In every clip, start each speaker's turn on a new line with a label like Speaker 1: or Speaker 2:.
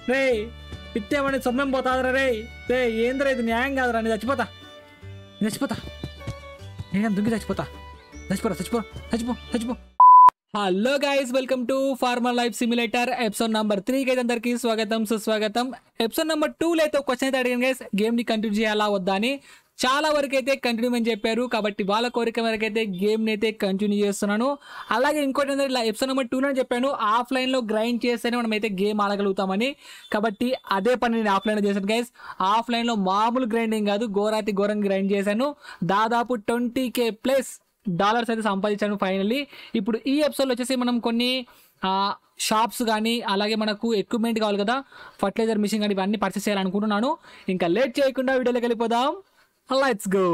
Speaker 1: రే ఇత్తేమని సొమ్మేం పోతాదరా రే రే ఏంద్రా ఇది న్యాయం కాదురా నేను చచ్చిపోతా నేను చచ్చిపోతా నేను దుంగి చచ్చిపోతా చచ్చిపోరా చచ్చిపో చచ్చిపో చచ్చిపో hello guys welcome to farmer life simulator episode number త్రీకి అయితే అందరికీ స్వాగతం సుస్వాగతం ఎపిసోడ్ నెంబర్ టూలో అయితే ఒక క్వశ్చన్ అయితే అడిగాను గైస్ గేమ్ని కంటిన్యూ చేయాలా వద్దా అని చాలా వరకు అయితే కంటిన్యూ అని చెప్పారు కాబట్టి వాళ్ళ కోరిక వరకు అయితే గేమ్ని అయితే కంటిన్యూ చేస్తున్నాను అలాగే ఇంకోటి ఏంటంటే ఇలా ఎపిసోడ్ నెంబర్ టూలో చెప్పాను ఆఫ్లైన్లో గ్రైండ్ చేస్తేనే మనం అయితే గేమ్ ఆడగలుగుతామని కాబట్టి అదే పని నేను ఆఫ్లైన్లో చేశాను గైస్ ఆఫ్లైన్లో మామూలు గ్రైండింగ్ కాదు ఘోరాతి ఘోరంగా గ్రైండ్ చేశాను దాదాపు ట్వంటీ కే ప్లస్ డాలర్స్ అయితే సంపాదించాను ఫైనల్లీ ఇప్పుడు ఈ ఎపిసోడ్లో వచ్చేసి మనం కొన్ని షాప్స్ కానీ అలాగే మనకు ఎక్విప్మెంట్ కావాలి కదా ఫర్టిలైజర్ మిషన్ కానీ ఇవన్నీ పర్చేస్ చేయాలనుకుంటున్నాను ఇంకా లేట్ చేయకుండా వీడియోలోకి వెళ్ళిపోదాం let's go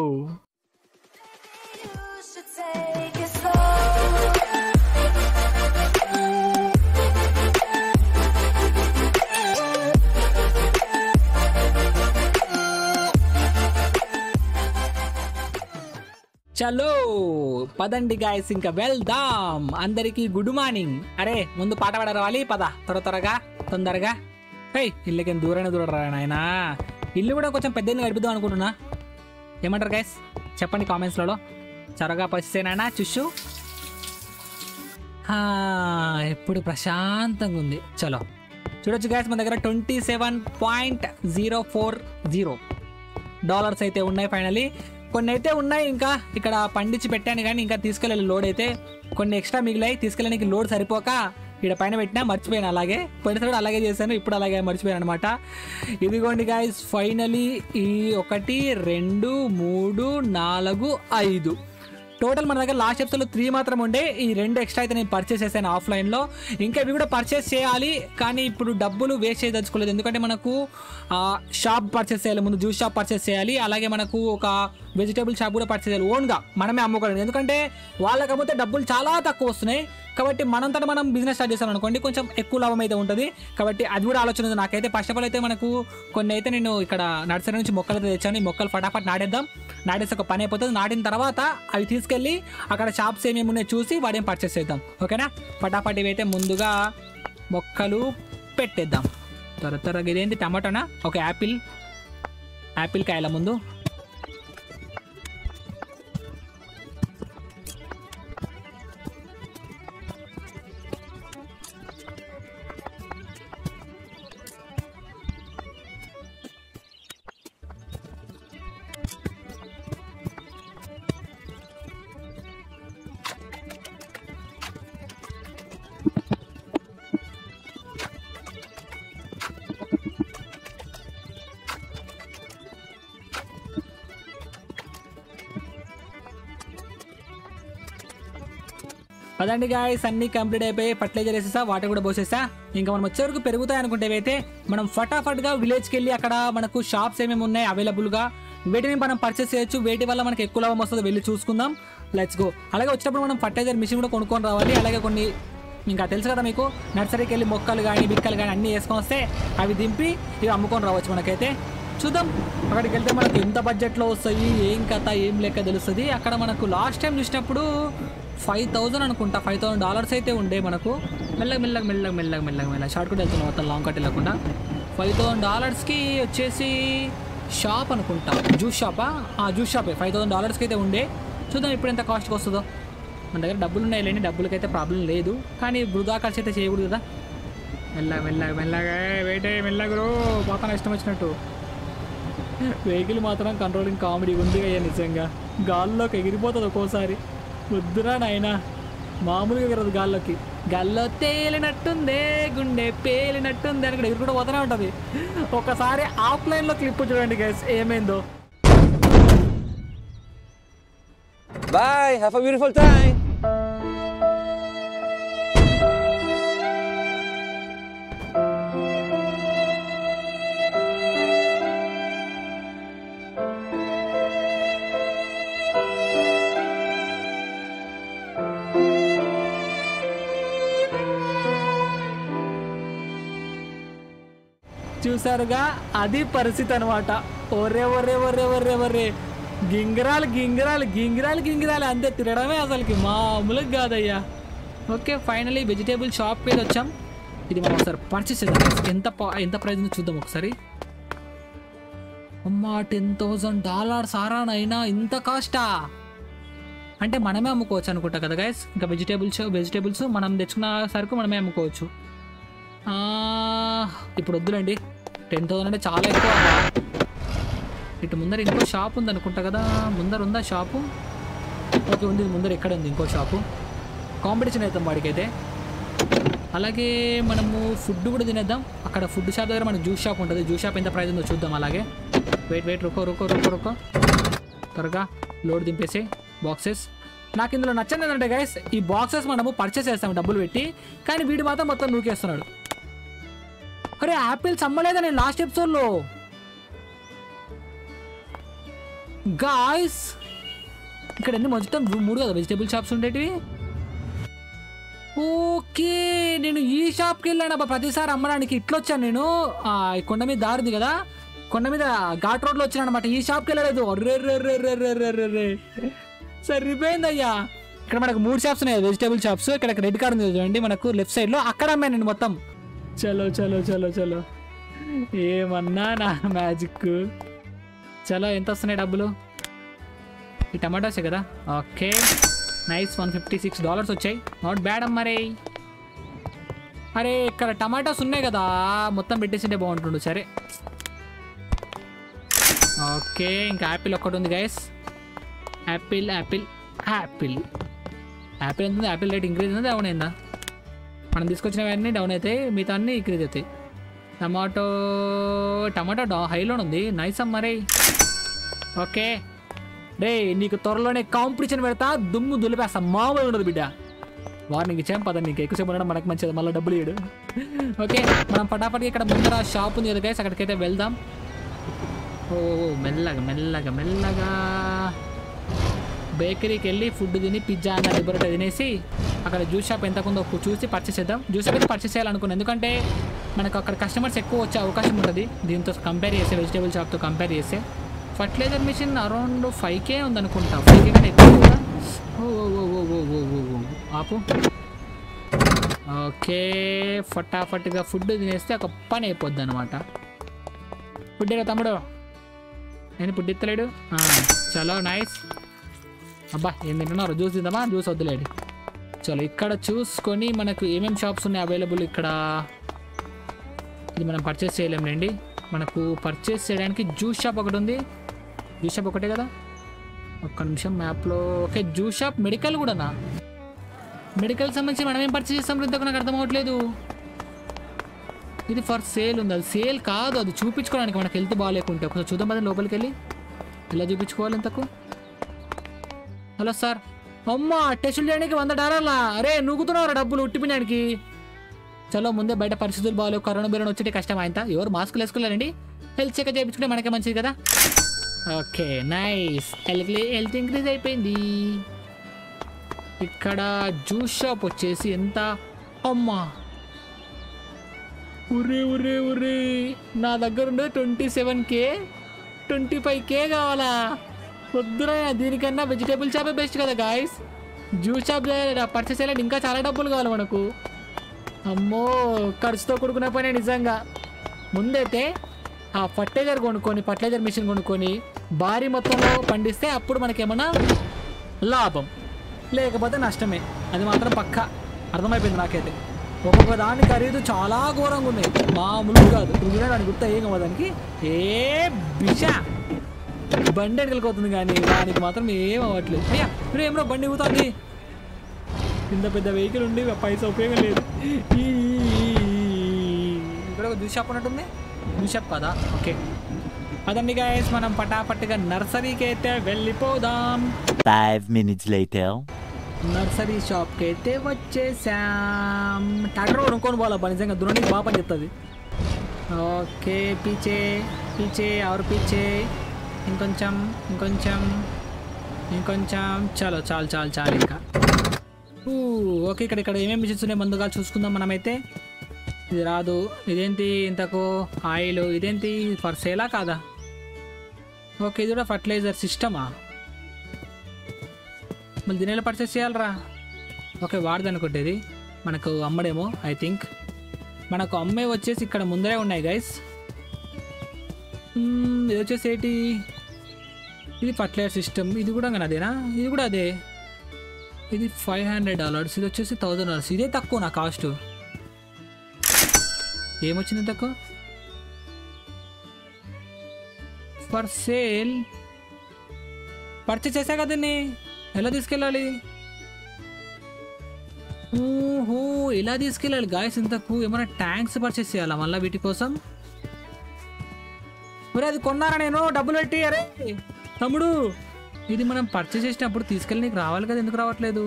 Speaker 2: You should take it slow.
Speaker 1: చలో పదండి గాయస్ ఇంకా వెళ్దాం అందరికీ గుడ్ మార్నింగ్ అరే ముందు పాట పాడ రావాలి పద త్వర త్వరగా తొందరగా హే ఇల్లుకి దూరైన దూరరా నాయనా ఇల్లు కూడా కొంచెం పెద్ద ఇల్లు గడిపిద్దాం అనుకుంటున్నా ఏమంటారు గైస్ చెప్పండి కామెంట్స్లలో త్వరగా పచ్చేనానా చుషు హా, ఎప్పుడు ప్రశాంతంగా ఉంది చలో చూడొచ్చు గైస్ మన దగ్గర twenty seven point zero four zero dollars అయితే ఉన్నాయి ఫైనలీ కొన్ని అయితే ఉన్నాయి ఇంకా ఇక్కడ పండించి పెట్టాను కానీ ఇంకా తీసుకెళ్ళాలి లోడ్ అయితే కొన్ని ఎక్స్ట్రా మిగిలాయి తీసుకెళ్ళడానికి లోడ్ సరిపోక ఇక్కడ పైన పెట్టినా మర్చిపోయాను అలాగే పోయినసారి కూడా అలాగే చేశాను ఇప్పుడు అలాగే మర్చిపోయాను అనమాట ఇదిగోండి గాయస్ ఫైనలీ ఈ ఒకటి రెండు మూడు నాలుగు ఐదు టోటల్ మన దగ్గర లాస్ట్ ఎపిసోడ్లో త్రీ మాత్రం ఉండే ఈ రెండు ఎక్స్ట్రా అయితే నేను పర్చేస్ చేశాను ఆఫ్లైన్లో ఇంకా ఇవి కూడా పర్చేస్ చేయాలి కానీ ఇప్పుడు డబ్బులు వేస్ట్ చేయదలుచుకోలేదు ఎందుకంటే మనకు ఆ, షాప్ పర్చేస్ చేయాలి ముందు జ్యూస్ షాప్ పర్చేస్ చేయాలి అలాగే మనకు ఒక వెజిటేబుల్ షాప్ కూడా పర్చేస్ చేయాలి ఓన్గా మనమే అమ్ముకోవాలి ఎందుకంటే వాళ్ళకి అమ్మితే డబ్బులు చాలా తక్కువ వస్తున్నాయి కాబట్టి మనంతట మనం బిజినెస్ స్టార్ట్ చేస్తాం అనుకోండి కొంచెం ఎక్కువ లాభం అయితే ఉంటుంది కాబట్టి అది కూడా ఆలోచన ఉంది నాకైతే ఫస్ట్ ఆఫ్ ఆల్ అయితే మనకు కొన్ని అయితే నేను ఇక్కడ నర్సరీ నుంచి మొక్కలు అయితే తెచ్చాను ఈ మొక్కలు ఫటాఫట్ నాటేద్దాం నాటేసి ఒక పని అయిపోతుంది నాటిన తర్వాత అవి తీసుకెళ్ళి అక్కడ షాప్స్ ఏమేమి ఉన్నాయో చూసి వాడేం పర్చేస్ చేద్దాం ఓకేనా ఫటాఫట్ ఇవి అయితే ముందుగా మొక్కలు పెట్టేద్దాం త్వర త్వరగా ఇదేంటి టమాటోనా ఒక యాపిల్ యాపిల్ కాయల ముందు పదండి గాయస్ అన్ని కంప్లీట్ అయిపోయి ఫర్టిలైజర్ వేసేసా వాటర్ కూడా పోసేసా ఇంకా మనం వచ్చే వరకు పెరుగుతాయి అనుకుంటే అయితే మనం ఫటాఫట్ గా విలేజ్కి వెళ్ళి అక్కడ మనకు షాప్స్ ఏమేమి ఉన్నాయి అవైలబుల్ గా వీటిని మనం పర్చేస్ చేయొచ్చు వేటి వల్ల మనకి ఎక్కువ లాభం వస్తుందో వెళ్ళి చూసుకుందాం లెట్స్ గో అలాగే వచ్చినప్పుడు మనం ఫర్టిలైజర్ మిషన్ కూడా కొనుక్కొని రావాలి అలాగే కొన్ని ఇంకా తెలుసు కదా మీకు నర్సరీకి వెళ్ళి మొక్కలు కానీ బిక్కలు కానీ అన్నీ వేసుకొని వస్తే అవి దింపి ఇవి అమ్ముకొని రావచ్చు మనకైతే చూద్దాం అక్కడికి వెళ్తే మనకు ఎంత బడ్జెట్లో వస్తాయి ఏం కథ ఏం లెక్క తెలుస్తుంది అక్కడ మనకు లాస్ట్ టైం చూసినప్పుడు ఫైవ్ థౌజండ్ అనుకుంటా ఫైవ్ థౌసండ్ డాలర్స్ అయితే ఉండే మనకు మెల్లగా మెల్లగా మెల్లగా మెల్లగా మెల్లగా మెల్లగా షార్ట్ కట్ వెళ్తున్నాం మొత్తం లాంగ్ కట్ వెళ్ళకుండా ఫైవ్ థౌసండ్ డాలర్స్కి వచ్చేసి షాప్ అనుకుంటా జ్యూస్ షాపా జ్యూస్ షాపే ఫైవ్ థౌసండ్ డాలర్స్కి అయితే ఉండే చూద్దాం ఇప్పుడు ఎంత కాస్ట్కి వస్తుందో మన దగ్గర డబ్బులు ఉన్నాయి లేని డబ్బులకైతే ప్రాబ్లం లేదు కానీ వృధా ఖర్చు అయితే చేయకూడదు కదా మెల్లగా మెల్లగా మెల్లగా వెయిటే మెల్లగరు పోతాను ఇష్టం వచ్చినట్టు వెహికల్ మాత్రం కంట్రోలింగ్ కామెడీ ఉంది అయ్యా నిజంగా గాల్లోకి ఎగిరిపోతుంది ఒక్కోసారి వద్దురా నాయనా మామూలుగా ఎగరదు గాల్లోకి గాల్లో తేలినట్టుందే గుండె పేలినట్టుంది అని ఎగురు కూడా పోతూనే ఉంటుంది ఒకసారి ఆఫ్లైన్లో క్లిప్ చూడండి గైస్ ఏమైందో
Speaker 3: Bye. Have a beautiful time.
Speaker 1: చూసారుగా అది పరిస్థితి అనమాట ఒరే ఒరే ఒరే ఒరే ఒరే గింగిరాలు గింగిరాలు గింగిరాలు గింగిరాలు అంతే తిరగడమే అసలుకి మామూలుగా కాదయ్యా ఓకే ఫైనలీ వెజిటేబుల్ షాప్కి అయితే వచ్చాం ఇది మనం ఒకసారి పర్చేస్ చేద్దాం guys. ఎంత ప- ఎంత ప్రైస్ ఉందో చూద్దాం ఒకసారి అమ్మా టెన్ థౌజండ్ డాలర్స్ ఆరానైనా ఇంత కాస్టా అంటే మనమే అమ్ముకోవచ్చు అనుకుంటా కదా గైస్ ఇంకా వెజిటేబుల్స్ వెజిటేబుల్స్ మనం తెచ్చుకున్న సరుకు మనమే అమ్ముకోవచ్చు ఆ, ఇప్పుడు వద్దులేండి టెన్ థౌసండ్ అంటే చాలా ఎక్కువ ఇటు ముందర ఇంకో షాప్ ఉంది అనుకుంటా కదా ముందర ఉందా షాపు ఓకే ఉంది ముందర ఎక్కడ ఉంది ఇంకో షాపు కాంపిటీషన్ అవుతాం వాడికైతే అలాగే మనము ఫుడ్ కూడా తినేద్దాం అక్కడ ఫుడ్ షాప్ దగ్గర మనకు జ్యూస్ షాప్ ఉంటుంది జ్యూస్ షాప్ ఎంత ప్రైస్ ఉందో చూద్దాం అలాగే వెయిట్ వెయిట్ రుకో రుకో రుకో రుకో త్వరగా లోడ్ దింపేసి బాక్సెస్ నాకు ఇందులో నచ్చంది ఏంటంటే గైస్ ఈ బాక్సెస్ మనము పర్చేస్ చేస్తాం డబ్బులు పెట్టి కానీ వీడు మాత్రం మొత్తం నూకేస్తున్నాడు అరే యాపిల్స్ అమ్మలేదా నేను లాస్ట్ ఎపిసోడ్లో గాయస్ ఇక్కడ ఎన్ని మొత్తం మూడు కదా వెజిటేబుల్ షాప్స్ ఉండేటివి ఓకే నేను ఈ షాప్కి వెళ్ళాను అబ్బా ప్రతిసారి అమ్మడానికి ఇట్లా వచ్చాను నేను ఆ, ఈ కొండ మీద దారిది కదా కొండ మీద ఘాట్ రోడ్లో వచ్చాను అనమాట ఈ షాప్కి వెళ్ళలేదు అర్రే రే రే రే రే రే రే రే సరిపోయింది అయ్యా ఇక్కడ మనకు మూడు షాప్స్ ఉన్నాయి వెజిటేబుల్ షాప్స్ ఇక్కడ రెడ్ కార్డ్ ఉంది చూడండి మనకు లెఫ్ట్ సైడ్లో అక్కడ అమ్మాను నేను మొత్తం చలో చలో చలో చలో ఏమన్నా నా మ్యాజిక్ చలో ఎంత వస్తున్నాయి డబ్బులు ఈ టమాటోసే కదా okay nice one fifty six dollars వచ్చాయి నాట్ బ్యాడ్ అమ్మారే అరే ఇక్కడ టమాటోస్ ఉన్నాయి కదా మొత్తం పెట్టేసింటే బాగుంటుండు సరే ఓకే ఇంకా యాపిల్ ఒక్కటి ఉంది guys apple apple apple apple ఎంత ఉంది యాపిల్ రేట్ ఇంక్రీజ్ అయిందా డౌన్ అయిందా మనం తీసుకొచ్చినవన్నీ డౌన్ అవుతాయి మిగతా అన్నీ ఇంక్రీజ్ అవుతాయి టమాటో టమాటో డా హైలోనే ఉంది నైస్ అమ్మారే ఓకే రే నీకు త్వరలోనే కాంపిటీషన్ పెడతా దుమ్ము దులిపేస్తా మామూలు ఉండదు బిడ్డ వార్నింగ్ ఇచ్చాం పద నీకు ఎక్కువసేపు ఉండడం మనకు మంచిది మళ్ళీ డబ్బులు ఇయ్యడు ఓకే మనం ఫటాఫట్ ఇక్కడ ముందర షాప్ ఉంది కదా గైస్ అక్కడికైతే వెళ్దాం ఓ ఓ, మెల్లగా మెల్లగా మెల్లగా బేకరీకి వెళ్ళి ఫుడ్ తిని పిజ్జా అన్న లిబరటా తినేసి అక్కడ జ్యూస్ షాప్ ఎంత ఉందో చూసి పర్చేస్ చేద్దాం జ్యూస్ షాప్ అయితే పర్చేస్ చేయాలనుకున్నాను ఎందుకంటే మనకు అక్కడ కస్టమర్స్ ఎక్కువ వచ్చే అవకాశం ఉంటుంది దీంతో కంపేర్ చేస్తే వెజిటేబుల్ షాప్తో కంపేర్ చేస్తే fertiliser machine around five K ఉందనుకుంటా ఫైవ్ కే కంటే ఎక్కువ ఉందా? ఓ ఓ ఓ ఓ ఓ ఓ ఓ ఓ ఆపు ఓకే ఫటాఫట్గా ఫుడ్ తినేస్తే ఒక పని అయిపోద్ది అనమాట ఫుడ్ తమ్ముడు నేను ఫుడ్ ఇస్తలేడు ఆ, చలో నైస్ అబ్బా ఏం తింటున్నారు జ్యూస్ తిందామా జ్యూస్ వద్దులేడు చలో ఇక్కడ చూసుకొని మనకు ఏమేమి షాప్స్ ఉన్నాయి అవైలబుల్ ఇక్కడ ఇది మనం పర్చేస్ చేయలేంలేండి మనకు పర్చేస్ చేయడానికి జ్యూస్ షాప్ ఒకటి ఉంది జ్యూస్ షాప్ ఒకటే కదా ఒక్క నిమిషం మ్యాప్లో ఓకే జ్యూస్ షాప్ మెడికల్ కూడానా మెడికల్ సంబంధించి మనం ఏం పర్చేస్ చేస్తాం ఇంతకు నాకు అర్థం అవ్వట్లేదు ఇది ఫర్ సేల్ ఉంది అది సేల్ కాదు అది చూపించుకోవడానికి మనకి హెల్త్ బాగాలేకుంటే ఒకసారి చూద్దాం పదండి లోపలికి వెళ్ళి ఎలా చూపించుకోవాలి ఇంతకు హలో సార్ అమ్మ టెస్టులు చేయడానికి వంద డాలర్లా అరే నూగుతున్నారా డబ్బులు ఉట్టిపోయడానికి చలో ముందే బయట పరిస్థితులు బాగాలేవు కరోనా బీరోనా వచ్చేటి కష్టం ఆయన ఎవరు మాస్కులు వేసుకోలేరండి హెల్త్ చెక్ చేయించుకుంటే మనకే మంచిది కదా okay nice health health increase అయిపోయింది ఇక్కడ జ్యూస్ షాప్ వచ్చేసి ఎంత అమ్మా ఉరే ఉరే ఉరే నా దగ్గర ఉండేది twenty seven K twenty five K కావాలా వద్దురా దీనికన్నా వెజిటేబుల్ షాపే బెస్ట్ కదా గాయస్ జ్యూస్ షాప్ పర్చేస్ చేయాలంటే ఇంకా చాలా డబ్బులు కావాలి మనకు అమ్మో ఖర్చుతో కూడుకున్న పనే నిజంగా ముందైతే ఆ ఫర్టిలైజర్ కొనుక్కొని ఫర్టిలైజర్ మిషన్ కొనుక్కొని భారీ మొత్తంలో పండిస్తే అప్పుడు మనకేమన్నా లాభం లేకపోతే నష్టమే అది మాత్రం పక్కా అర్థమైపోయింది నాకైతే ఒక్కొక్క దాని ఖరీదు చాలా ఘోరంగా ఉన్నాయి మామూలు కాదు ఇప్పుడు దానికి గుర్తా ఏం కావాలి దానికి ఏ బిషా బండి ఎడగలిపోతుంది కానీ దానికి మాత్రం ఏం అవ్వట్లేదు అయ్యా ఇప్పుడు ఏమో బండి ఊగుతుంది ఇంత పెద్ద వెహికల్ ఉండి పైసా ఉపయోగం లేదు ఈ, ఇక్కడ ఒక జ్యూస్ షాప్ ఉన్నట్టుంది జ్యూస్ షాప్ కదా ఓకే అదండి గాయస్ మనం పటాపట్టిగా నర్సరీకి అయితే వెళ్ళిపోదాం
Speaker 4: Five minutes later.
Speaker 1: నర్సరీ షాప్కి అయితే వచ్చేసాం ట్రాక్టర్ కొనుక్కొని పోవాలబ్బా నిజంగా దురనికి బాగా పని చెప్తుంది ఓకే పీచే పీచే ఎవరు పీచే ఇంకొంచెం ఇంకొంచెం ఇంకొంచెం చాలు చాలు చాలు చాలు ఇంకా ఊ, ఓకే ఇక్కడ ఇక్కడ ఏమేమి మిషన్స్ ఉన్నాయి ముందుగా చూసుకుందాం మనమైతే ఇది రాదు ఇదేంటి ఇంతకు ఆయిల్ ఇదేంటి ఫర్ సేలా కాదా ఓకే ఇది కూడా ఫర్టిలైజర్ సిస్టమా మళ్ళీ దీని ఎలా పర్చేస్ చేయాలరా ఓకే వాడదు అనుకుంటేది మనకు అమ్మడేమో ఐ థింక్ మనకు అమ్మే వచ్చేసి ఇక్కడ ముందరే ఉన్నాయి గైస్ ఇది వచ్చేసి ఏంటి ఇది ఫర్టిలైజర్ సిస్టమ్ ఇది కూడా కానీ అదేనా ఇది కూడా అదే ఇది ఫైవ్ హండ్రెడ్ డాలర్స్ ఇది వచ్చేసి థౌజండ్ డాలర్స్ ఇదే తక్కువ నా కాస్ట్ ఏమొచ్చింది తక్కువ ఫర్ సేల్ పర్చేస్ చేసా కదండి ఎలా తీసుకెళ్ళాలి ఓహో ఎలా తీసుకెళ్ళాలి గాయస్ ఇంతకు ఏమైనా ట్యాంక్స్ పర్చేస్ చేయాలా మళ్ళీ వీటి కోసం మరి అది కొన్నారా నేను డబ్బులు పెట్టి అరే తమ్ముడు ఇది మనం పర్చేస్ చేసినప్పుడు తీసుకెళ్ళి నీకు రావాలి కదా ఎందుకు రావట్లేదు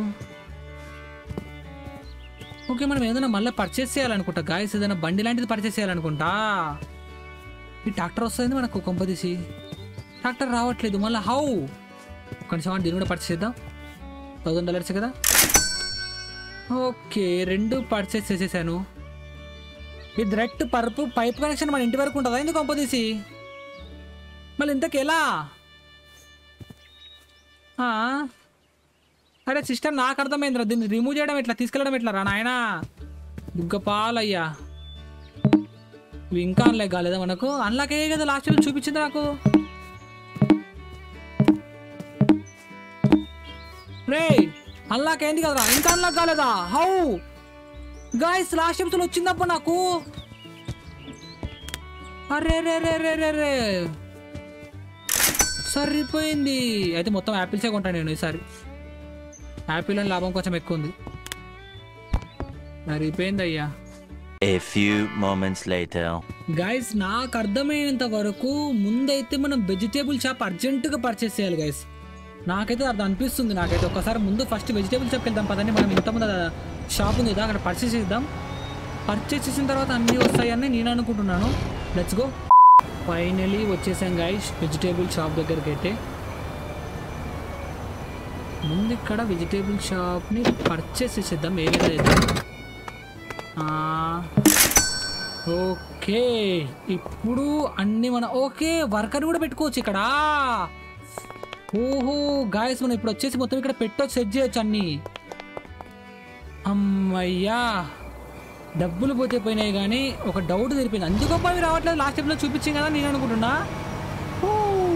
Speaker 1: ఓకే మనం ఏదైనా మళ్ళీ పర్చేస్ చేయాలనుకుంటా గాయస్ ఏదైనా బండి లాంటిది పర్చేస్ చేయాలనుకుంటా ఈ ట్రాక్టర్ వస్తుంది మనకు కొంపదీసి ట్రాక్టర్ రావట్లేదు మళ్ళీ హౌ కొంచెం దీన్ని కూడా పర్చేస్ చేద్దాం థౌసండ్ డాలర్స్ కదా ఓకే రెండు పర్చేస్ చేసేసాను ఈ డైరెక్ట్ పరుపు పైప్ కనెక్షన్ మన ఇంటి వరకు ఉంటుందా ఎందుకు కొంపదీసి మళ్ళీ ఇంతకు ఎలా ఆ? అరే సిస్టమ్ నాకు అర్థమైందిరా దీన్ని రిమూవ్ చేయడం ఎట్లా తీసుకెళ్ళడం ఎట్లా రా నాయనా దుగ్గపాలయ్యా ఇవి ఇంకా అన్లాక్ కాలేదా మనకు అన్లాక్ అయ్యే కదా లాస్ట్ చూపించింది నాకు రే అన్లాక్ అయింది కదరా ఇంకా అన్లాక్ కాలేదా హౌ గాయస్ లాస్ట్ ఎపిసోడ్ వచ్చిందప్ప నాకు అరే రే రే రే రే రే సరిపోయింది అయితే మొత్తం యాపిల్సే కొంటాను నేను ఈసారి యాపిల్ అని లాభం కొంచెం ఎక్కువ ఉంది సరిపోయింది అయ్యా
Speaker 4: A few moments later.
Speaker 1: Guys నాకు అర్థమైనంత వరకు ముందైతే మనం వెజిటేబుల్ షాప్ అర్జెంటుగా పర్చేస్ చేయాలి గైస్ నాకైతే అది అనిపిస్తుంది నాకైతే ఒకసారి ముందు ఫస్ట్ వెజిటేబుల్ షాప్కి వెళ్దాం పదండి మనం ఇంతకుముందు షాప్ ఉంది కదా అక్కడ పర్చేస్ చేద్దాం పర్చేస్ చేసిన తర్వాత అన్నీ వస్తాయని నేను అనుకుంటున్నాను లెట్స్ గో ఫైనలీ వచ్చేసాం గైస్ వెజిటేబుల్ షాప్ దగ్గరికి అయితే ముందు ఇక్కడ వెజిటేబుల్ షాప్ని పర్చేస్ చేసేద్దాం ఏ విధంగా చేద్దాం ఆ, ఓకే ఇప్పుడు అన్ని మన ఓకే వర్కర్ కూడా పెట్టుకోవచ్చు ఇక్కడ ఓహో గాయస్ మనం ఇప్పుడు వచ్చేసి మొత్తం ఇక్కడ పెట్టొచ్చు సెట్ చేయొచ్చు అన్ని అమ్మయ్యా డబ్బులు పోతే పోయినాయి కానీ ఒక డౌట్ తెలిపింది అందుకప్ప అవి రావట్లేదు లాస్ట్ టైంలో చూపించాం కదా నేను అనుకుంటున్నా ఊ.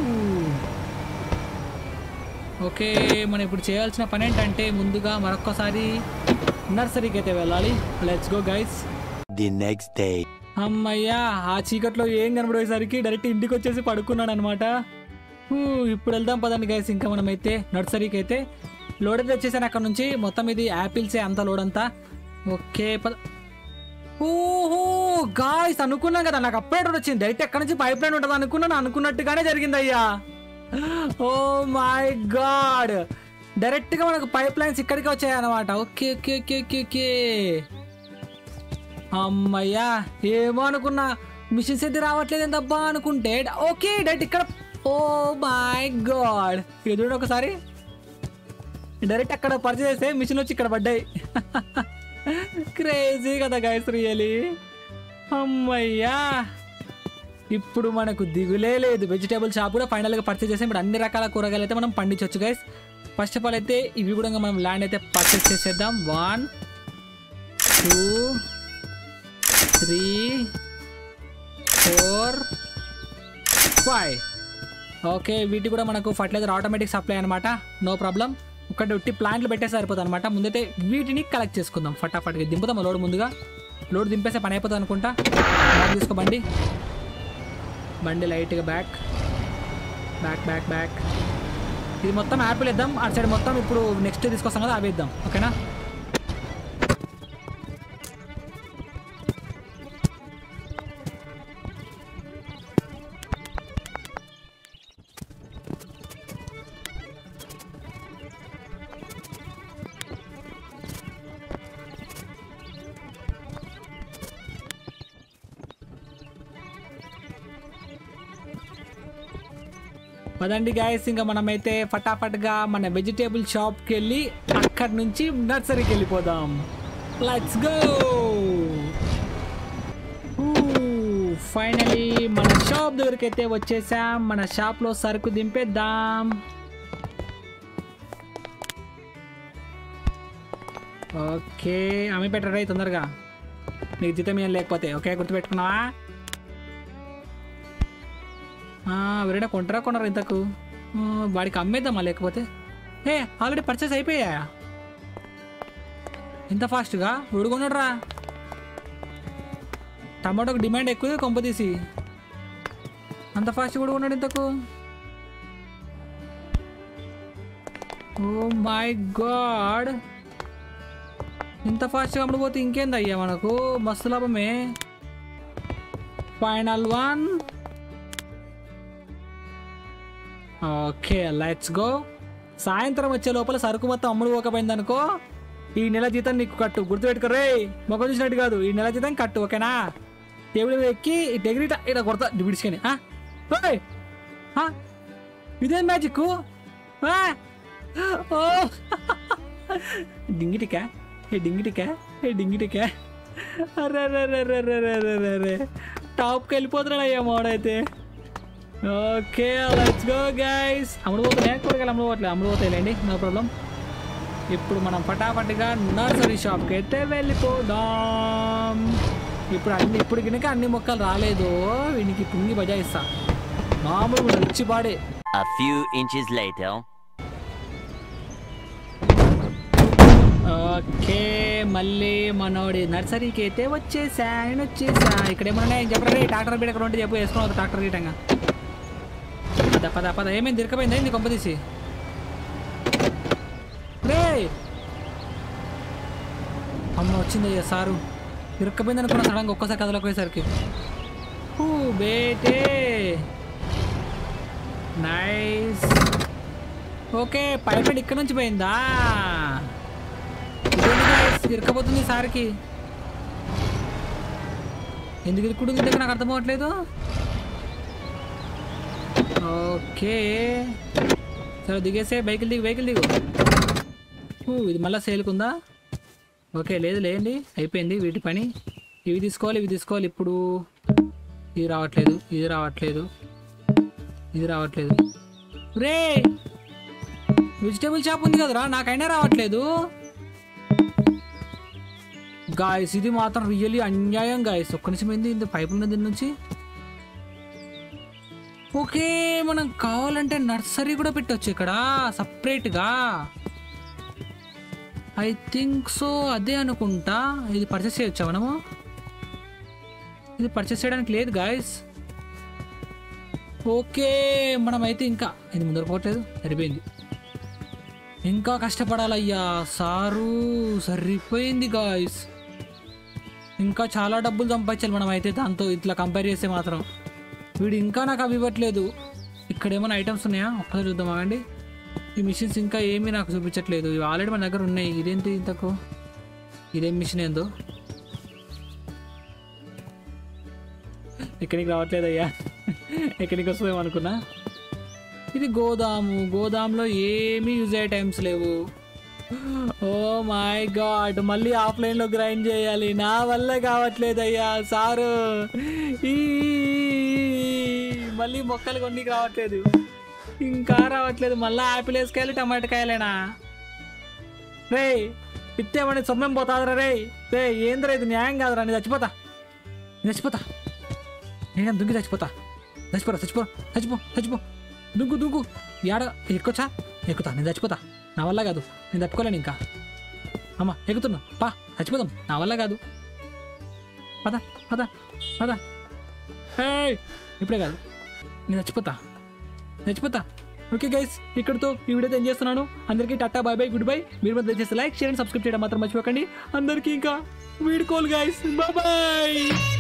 Speaker 1: ఓకే మనం ఇప్పుడు చేయాల్సిన పని ఏంటంటే ముందుగా మరొక్కసారి నర్సరీకి అయితే వెళ్ళాలి let's go guys
Speaker 4: The next day.
Speaker 1: అమ్మయ్యా ఆ చీకట్లో ఏం కనబడేసరికి డైరెక్ట్ ఇంటికి వచ్చేసి పడుకున్నాను అనమాట ఇప్పుడు వెళ్దాం పదండి గైస్ ఇంకా మనమైతే నర్సరీకి అయితే లోడ్ అయితే వచ్చేసాను అక్కడ నుంచి మొత్తం ఇది యాపిల్సే అంతా లోడ్ అంతా ఓకే పద ఓహో గాయస్ అనుకున్నాం కదా నాకు అప్పుడే డౌట్ వచ్చింది డైరెక్ట్ ఎక్కడ నుంచి పైప్ లైన్ ఉంటుంది అనుకున్నాను అనుకున్నట్టుగానే జరిగింది అయ్యా ఓ మై గాడ్ డైరెక్ట్ గా మనకు పైప్ లైన్స్ ఇక్కడికి వచ్చాయి అనమాట okay okay okay okay okay అమ్మయ్యా ఏమో అనుకున్నా మిషన్స్ అయితే రావట్లేదు ఏంటబ్బా అనుకుంటే ఓకే డైరెక్ట్ ఇక్కడ ఓ మై గాడ్ ఇది చూడండి ఒకసారి డైరెక్ట్ అక్కడ పర్చేస్ చేస్తే మిషన్ వచ్చి ఇక్కడ పడ్డాయి క్రేజీ కదా గాయస్ రియలీ అమ్మయ్యా ఇప్పుడు మనకు దిగులే లేదు వెజిటేబుల్ షాప్ కూడా ఫైనల్గా పర్చేస్ చేసాం ఇప్పుడు అన్ని రకాల కూరగాయలు అయితే మనం పండించవచ్చు గైస్ ఫస్ట్ ఆఫ్ ఆల్ అయితే ఇవి కూడా మనం ల్యాండ్ అయితే పర్చేస్ చేసేద్దాం one two three four five okay వీటి కూడా మనకు ఫర్టిలైజర్ ఆటోమేటిక్ సప్లై అనమాట నో ప్రాబ్లం ఒకటి ఉట్టి ప్లాంట్లు పెట్టేసి సరిపోతుంది అనమాట ముందైతే వీటిని కలెక్ట్ చేసుకుందాం ఫటాఫట్గా దింపుదాం లోడ్ ముందుగా లోడ్ దింపేస్తే పని అయిపోతుంది అనుకుంటా బ్యాక్ తీసుకో బండి బండి లైట్గా బ్యాక్ బ్యాక్ బ్యాక్ బ్యాక్ ఇది మొత్తం యాపిల్ ఇద్దాం అటు సైడ్ మొత్తం ఇప్పుడు నెక్స్ట్ తీసుకొస్తాం కదా అవి ఇద్దాం ఓకేనా పదండి గాయస్ ఇంకా మనమైతే ఫటాఫట్గా మన వెజిటేబుల్ షాప్కి వెళ్ళి అక్కడి నుంచి నర్సరీకి వెళ్ళిపోదాం లెట్స్ గో ఫైనలీ మన షాప్ దగ్గరికి అయితే వచ్చేసాం మన షాప్లో సరుకు దింపేద్దాం ఓకే అమ్మి పెట్టరా తొందరగా నీకు జీతం ఏం లేకపోతే ఓకే గుర్తుపెట్టుకున్నావా ఆ, ఎవరైనా కొంటారా కొనరా ఇంతకు ఆ, వాడికి అమ్మేద్దామా లేకపోతే ఏ ఆల్రెడీ పర్చేస్ అయిపోయా ఇంత ఫాస్ట్గా ఉడుకున్నాడురా టమాటోకి డిమాండ్ ఎక్కువ కొంప తీసి అంత ఫాస్ట్గా ఉడుకున్నాడు ఇంతకు ఓ మై గాడ్ ఇంత ఫాస్ట్గా అమ్ముడుపోతే ఇంకేంది అయ్యా మనకు మస్తు లాభమే final one okay let's go సాయంత్రం వచ్చే లోపల సరుకు మొత్తం అమ్ముడు పోకపోయింది అనుకో ఈ నెల జీతం నీకు కట్టు గుర్తుపెట్టుకో రే మొక్క చూసినట్టు కాదు ఈ నెల జీతం కట్టు ఓకేనా టేబుల్ మీద ఎక్కి ఇటు ఎగిరిట ఇక్కడ కొడతా డిబిడ్చుకొని ఇదేం మ్యాజిక్ ఓ డింగిటికా ఏ డింగిటికా ఏ డింగిటికా అరే అరే అరే అరే అరే అరే అరే అరే టాప్కి వెళ్ళిపోతున్నాడు అయ్యా మోడైతే ఓకే లెట్స్ గో గైస్ అమ్ముడు పోతున్నాయి కూరగాయలు అమ్ముడు పోవట్లేదు అమ్ముడు పోతాయిలేండి నో ప్రాబ్లం ఇప్పుడు మనం పటాపటిగా నర్సరీ షాప్కి అయితే వెళ్ళిపోదాం ఇప్పుడు అన్ని ఇప్పుడు కనుక అన్ని మొక్కలు రాలేదు వీనికి పుంగి బజాయిస్తా మామూలు రిచ్ బాడే
Speaker 4: A few inches later.
Speaker 1: Okay మళ్ళీ మనోడి నర్సరీకి అయితే వచ్చేసా నేను వచ్చేసా ఇక్కడ ఏమన్నా చెప్పరా ట్రాక్టర్ బీడ ఉంటే చెప్పు వేసుకోవాలి ట్రాక్టర్ గీటంగా పద పద పద ఏమైంది తిరకపోయిందా ఏంది కొంప తీసి రే అమ్మ వచ్చింది అయ్యా సారు ఇరుక్కపోయింది అనుకున్నా సడన్గా ఒక్కసారి కదలకపోయేసరికి హూ బేటే నైస్ ఓకే పైప్ ఇక్కడ నుంచి పోయిందా ఇదేంటి guys? ఇరకపోతుంది సార్కి ఎందుకు ఇరుక్కుంటుంది దగ్గర నాకు అర్థం అవ్వట్లేదు ఓకే సరే దిగేసే బైకులు దిగు బైకులు దిగు ఊ, ఇది మళ్ళీ సేల్కుందా ఓకే లేదు లేండి అయిపోయింది వీటి పని ఇవి తీసుకోవాలి ఇవి తీసుకోవాలి ఇప్పుడు ఇది రావట్లేదు ఇది రావట్లేదు ఇది రావట్లేదు రే వెజిటేబుల్ షాప్ ఉంది కదరా నాకైనా రావట్లేదు గాయస్ ఇది మాత్రం రియల్లీ అన్యాయం గాయస్ ఒక్క నిమిషం ఏంది ఇంత పైపు ఉన్నది దీని నుంచి ఓకే మనం కావాలంటే నర్సరీ కూడా పెట్టొచ్చు ఇక్కడ సపరేట్గా ఐ థింక్ సో అదే అనుకుంటా ఇది పర్చేస్ చేయొచ్చా మనము ఇది పర్చేస్ చేయడానికి లేదు గాయస్ ఓకే మనమైతే ఇంకా ఇది ముందర పోవట్లేదు సరిపోయింది ఇంకా కష్టపడాలయ్యా సారు సరిపోయింది గాయస్ ఇంకా చాలా డబ్బులు సంపాదించాలి మనం అయితే దాంతో ఇట్లా కంపేర్ చేస్తే మాత్రం వీడు ఇంకా నాకు అవి ఇవ్వట్లేదు ఇక్కడ ఏమైనా ఐటమ్స్ ఉన్నాయా ఒక్కసారి చూద్దాం ఆగండి ఈ మిషన్స్ ఇంకా ఏమీ నాకు చూపించట్లేదు ఇవి ఆల్రెడీ మన దగ్గర ఉన్నాయి ఇదేంటి ఇంతకు ఇదేం మిషన్ ఏందో ఎక్కడికి రావట్లేదు అయ్యా ఎక్కడికి వస్తుందేమో అనుకున్నా ఇది గోదాము గోదాంలో ఏమీ యూజ్ అయ్యే టైమ్స్ లేవు ఓ మై గాడ్ మళ్ళీ ఆఫ్లైన్లో గ్రైండ్ చేయాలి నా వల్ల కావట్లేదు అయ్యా సారు ఈ మళ్ళీ మొక్కలు కొన్నికి రావట్లేదు ఇంకా రావట్లేదు మళ్ళీ ఆపిల్ వేసుకాయలు టమాటా కాయలేనా రే ఇత్తేమని సొమ్మేం పోతాదరా రే రే ఏంద్రా ఇది న్యాయం కాదురా నేను చచ్చిపోతా నేను చచ్చిపోతా నేను దుంకి చచ్చిపోతా చచ్చిపోరా చచ్చిపో చచ్చిపో చచ్చిపో దుంకు దుంకు ఏడ ఎక్కువచ్చా ఎక్కుతా నేను చచ్చిపోతా నా వల్ల కాదు నేను తట్టుకోలేను ఇంకా అమ్మ ఎక్కుతున్నా పా చచ్చిపోదాం నా వల్ల కాదు పద పద పద ఏయ్, ఇప్పుడే కాదు నేను చచ్చిపోతా చచ్చిపోతా ఓకే గైస్ ఇక్కడితో ఈ వీడియో ఏం చేస్తున్నాను అందరికీ టాటా బాయ్ బాయ్ గుడ్ బై మీరు మాత్రం దయచేసి లైక్ షేర్ అండ్ సబ్స్క్రైబ్ చేయడం మాత్రం మర్చిపోకండి అందరికీ ఇంకా వీడుకోలు గైస్ బాయ్ బాయ్